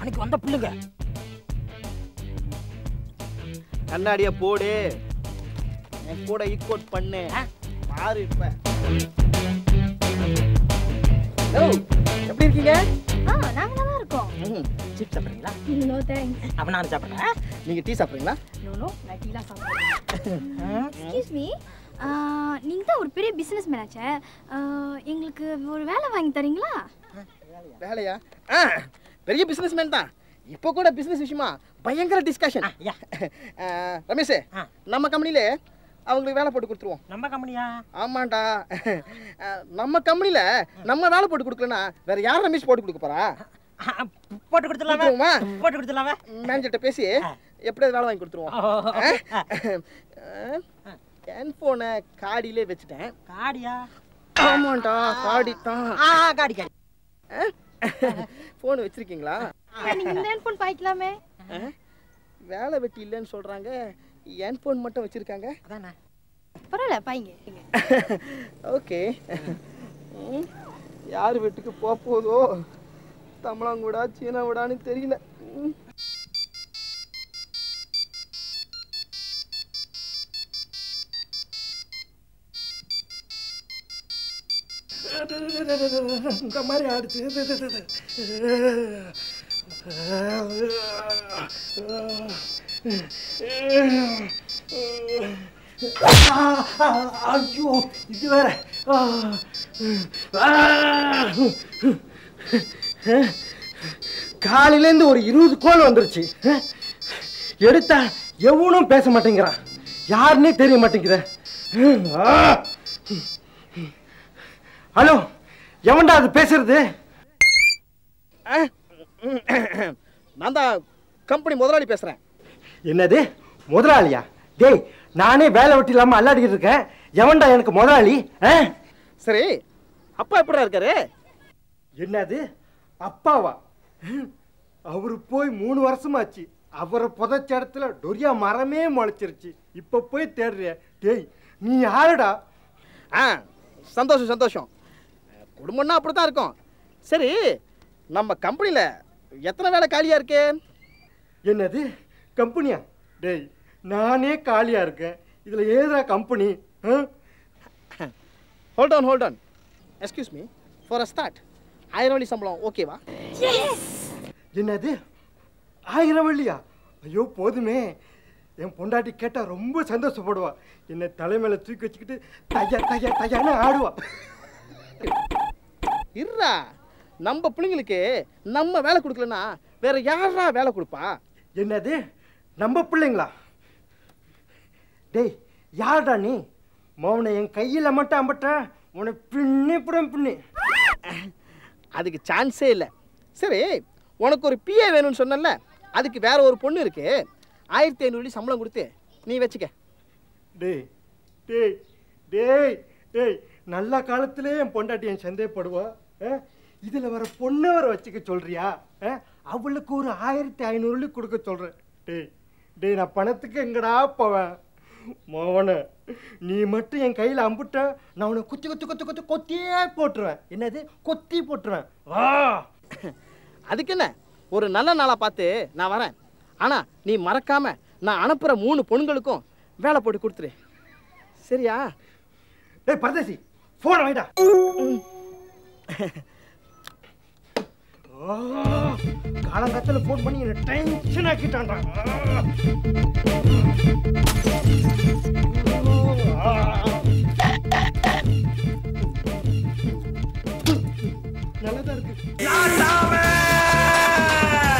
அன்னைக்கு வந்த பிள்ளைங்க கண்ணாடிய போடு என் கூட ஈக்குவட் பண்ணு பாரு இப்ப ஹலோ எப்படி இருக்கீங்க ஆ நாங்க நல்லா இருக்கோம் சீட் சாப்பிட்றீங்களா நோ தேங்க்ஸ் அப்ப நான் சாப்பிட்றேன் நீங்க டீ சாப்பிட்றீங்களா நோ நோ நான் டீலாம் சாப்பிடுறேன் எக்ஸ்கியூஸ் மீ நீங்க தான் ஒரு பெரிய பிசினஸ் மேனாச்சே எங்களுக்கு ஒரு வேலை வாங்கி தரீங்களா வேலையா ஆ பெரிய பிசினஸ்மேன் தான் இப்போ கூட பிசினஸ் விஷயமா பயங்கர டிஸ்கஷன் யா ரமேஷ் ஆ. நம்ம கம்பெனில அவங்களுக்கு வேலை போட்டு கொடுத்துருவோம் நம்ம கம்பெனியா ஆமாண்டா அஹ், நம்ம கம்பெனில நம்ம வேலை போட்டு கொடுக்கலனா வேற யார் ரமேஷ் போட்டு கொடுக்க போறா போட்டு கொடுத்துடலாமா கொடுத்துருவோமா போட்டு கொடுத்துடலாமா மேனேஜர்கிட்ட பேசி எப்படியாவது வேலை வாங்கி கொடுத்துருவோம் ஹெட்ஃபோனை காடியிலே வச்சுட்டேன் காடியா ஆமாண்டா காடி தான் ஆ காடி காடி ஃபோன் வச்சிருக்கீங்களா நீங்க இந்த ஹெட்ஃபோன் பாய்க்கலாமே அஹ், வேலை வெட்டி இல்லைன்னு சொல்றாங்க ஹெட்ஃபோன் மட்டும் வச்சிருக்காங்க அதானே பரவாயில்ல பாய்ங்க ஓகே யார் வீட்டுக்கு போக போதோ தமிழாங்கூடா சீனாவுடான்னு தெரியல ம். இந்த மாதிரி ஆடுச்சு ஐயோ இது வேற ஆ. ஆ. காலையிலேருந்து ஒரு இருபது கோல் வந்துருச்சு எடுத்தா எவனும் பேச மாட்டேங்கிறான் யாருன்னே தெரிய மாட்டேங்குத ஆ. ஹலோ எவன்டா அது பேசுறது அஹ், நான் தான் கம்பெனி முதலாளி பேசுறேன் என்னது முதலாளியா டேய் நானே வேலை வெட்டி இல்லாம அல்லாடிக்கிட்டு இருக்கேன் எவன்டா எனக்கு முதலாளி ஆ? சரி அப்பா எப்படிடா இருக்காரு என்னது அப்பாவா அவரு போய் மூணு வருஷமாச்சு அவரை புதைச்ச இடத்துல டொரியா மரமே முளைச்சிருச்சு இப்ப போய் தேடுறிய டேய் நீ யாருடா ஆ சந்தோஷம் சந்தோஷம் குடும்பம்னா அப்படி தான் இருக்கும் சரி நம்ம கம்பெனியில் எத்தனை வேலை காலியாக இருக்கு என்னது கம்பெனியா டேய் நானே காலியா இருக்கேன் இதுல ஏதா company hold on hold on excuse me for a start ஆயிரம் வழி சம்பளம் ஓகேவா என்னது ஆயிரம் வெள்ளியா ஐயோ போதுமே என் பொண்டாட்டி கேட்டா ரொம்ப சந்தோஷப்படுவா என்னை தலைமையில தூக்கி வச்சுக்கிட்டு தையா தையா தையான்னு ஆடுவா இருடா நம்ம பிள்ளைங்களுக்கு நம்ம வேலை கொடுக்கலன்னா வேற யாரா வேலை கொடுப்பா என்னது நம்ம பிள்ளைங்களா டேய் யார்டா நீ மௌனை என் கையில மட்டும் அம்பட்ட உன்னை பின்னி புடம் பின்னி அதுக்கு சான்ஸே இல்லை சரி உனக்கு ஒரு பிஏ வேணும்னு சொன்னல அதுக்கு வேற ஒரு பொண்ணு இருக்கு ஆயிரத்தி ஐநூறு சம்பளம் கொடுத்து நீ வச்சுக்க டேய் டேய் டேய் டேய் நல்ல காலத்திலே என் பொண்டாட்டி என் சந்தேகப்படுவா ஆ? இதுல வர பொண்ணை வர வச்சுக்க சொல்றியா ஆ? அவளுக்கு ஒரு ஆயிரத்தி ஐநூறு கொடுக்க சொல்றேன் டேய் டேய் நான் பணத்துக்கு எங்கடா போவேன் மோவன நீ மட்டும் என் கையில அம்புட்ட நான் உன்னை குத்தி குத்தி குத்தி குத்தி கொத்தியே போட்டுருவேன் என்னது கொத்தி போட்டுருவேன் வா அதுக்கு என்ன ஒரு நல்ல நாளாக பார்த்து நான் வரேன் ஆனால் நீ மறக்காம நான் அனுப்புகிற மூணு பொண்ணுங்களுக்கும் வேலை போட்டு கொடுத்துரு சரியா டேய் பரதேசி போன வைடா காலங்காத்தில் ஃபோன் பண்ணி என்ன டென்ஷன் ஆக்கிட்டான்டா நல்லதா இருக்கு